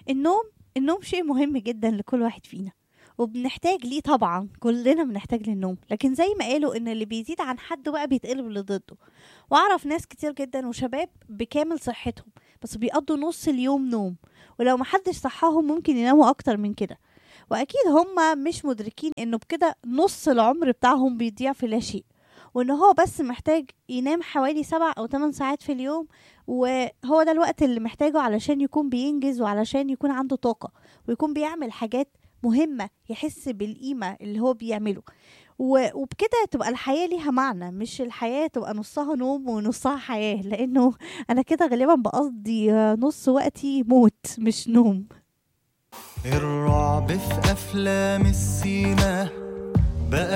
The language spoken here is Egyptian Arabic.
النوم النوم شيء مهم جدا لكل واحد فينا وبنحتاج ليه طبعا كلنا بنحتاج للنوم لكن زي ما قالوا ان اللي بيزيد عن حد بقى بيتقلب لضده واعرف ناس كتير جدا وشباب بكامل صحتهم بس بيقضوا نص اليوم نوم ولو محدش صحاهم ممكن يناموا اكتر من كده واكيد هم مش مدركين انه بكده نص العمر بتاعهم بيضيع في لا شيء وان هو بس محتاج ينام حوالي سبع او ثمان ساعات في اليوم وهو ده الوقت اللي محتاجه علشان يكون بينجز وعلشان يكون عنده طاقة ويكون بيعمل حاجات مهمة يحس بالقيمة اللي هو بيعمله و- وبكده تبقى الحياة ليها معنى مش الحياة تبقى نصها نوم ونصها حياة لأنه أنا كده غالبا بقضي نص وقتي موت مش نوم الرعب في أفلام السيما